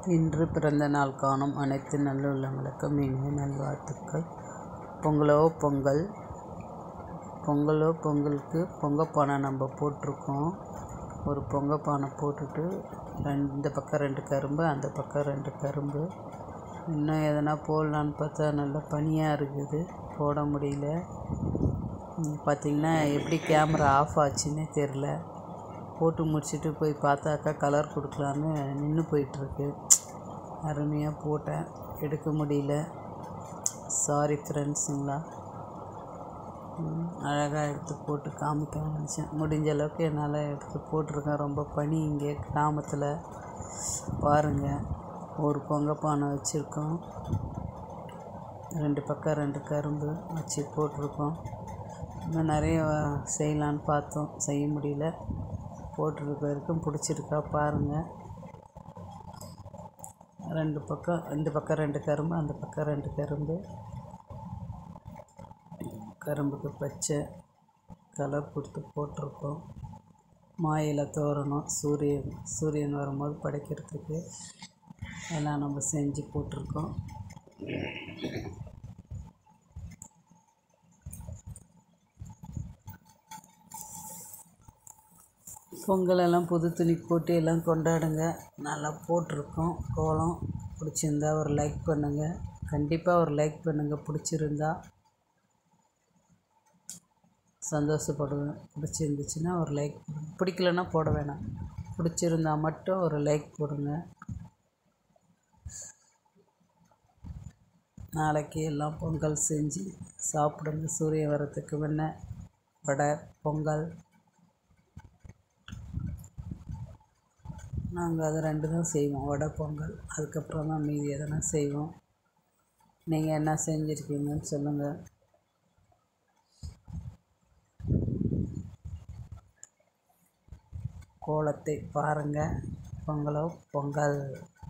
இன்று பிறந்த நாள் காணும் அனைத்து நல்லுள்ளங்களுக்கும் இனிய நல்வாழ்த்துக்கள் பொங்கலோ பொங்கல் பொங்கலோ பொங்கலுக்கு பொங்கல் பானை நம்ம போட்டிருக்கோம் ஒரு பொங்கல் பானை போட்டுட்டு ரெண்டு இந்த பக்கம் ரெண்டு கரும்பு அந்த பக்கம் ரெண்டு கரும்பு இன்னும் எதனா போடலான்னு பார்த்தா நல்லா பனியாக இருக்குது போட முடியல பார்த்திங்கன்னா எப்படி கேமரா ஆஃப் ஆச்சுன்னே தெரில போட்டு முடிச்சுட்டு போய் பார்த்தாக்கா கலர் கொடுக்கலான்னு நின்று போயிட்டுருக்கு அருமையாக போட்டேன் எடுக்க முடியல சாரி ஃப்ரெண்ட்ஸுங்களா அழகாக எடுத்து போட்டு காமிக்க நினச்சேன் முடிஞ்ச அளவுக்கு என்னால் எடுத்து போட்டிருக்கேன் ரொம்ப பனி இங்கே கிராமத்தில் பாருங்கள் ஒரு பொங்க பானை வச்சுருக்கோம் ரெண்டு பக்கம் ரெண்டு கரும்பு வச்சு போட்டிருக்கோம் இன்னும் நிறைய செய்யலான்னு பார்த்தோம் செய்ய முடியல போட்டிருக்க வரைக்கும் பிடிச்சிருக்கா பாருங்கள் ரெண்டு பக்கம் இந்த பக்கம் ரெண்டு கரும்பு அந்த பக்கம் ரெண்டு கரும்பு கரும்புக்கு பச்சை கலர் கொடுத்து போட்டிருக்கோம் மாயில தோரணம் சூரியன் சூரியன் வரும்போது படைக்கிறதுக்கு எல்லாம் நம்ம செஞ்சு போட்டிருக்கோம் பொங்கலெல்லாம் புது துணி போட்டு எல்லாம் கொண்டாடுங்க நல்லா போட்டிருக்கோம் கோலம் பிடிச்சிருந்தா ஒரு லைக் பண்ணுங்கள் கண்டிப்பாக ஒரு லைக் பண்ணுங்கள் பிடிச்சிருந்தா சந்தோஷப்படுவேன் பிடிச்சிருந்துச்சுன்னா ஒரு லைக் போடுங்க பிடிக்கலன்னா போட வேணாம் பிடிச்சிருந்தா மட்டும் ஒரு லைக் போடுங்க நாளைக்கு எல்லாம் பொங்கல் செஞ்சு சாப்பிடுங்க சூரியன் வரத்துக்கு முன்ன வடை பொங்கல் நாங்கள் அது ரெண்டு தான் செய்வோம் வடை பொங்கல் அதுக்கப்புறம் தான் மீதி எதனா செய்வோம் நீங்கள் என்ன செஞ்சுருக்கீங்கன்னு சொல்லுங்கள் கோலத்தை பாருங்கள் பொங்கலோ பொங்கல்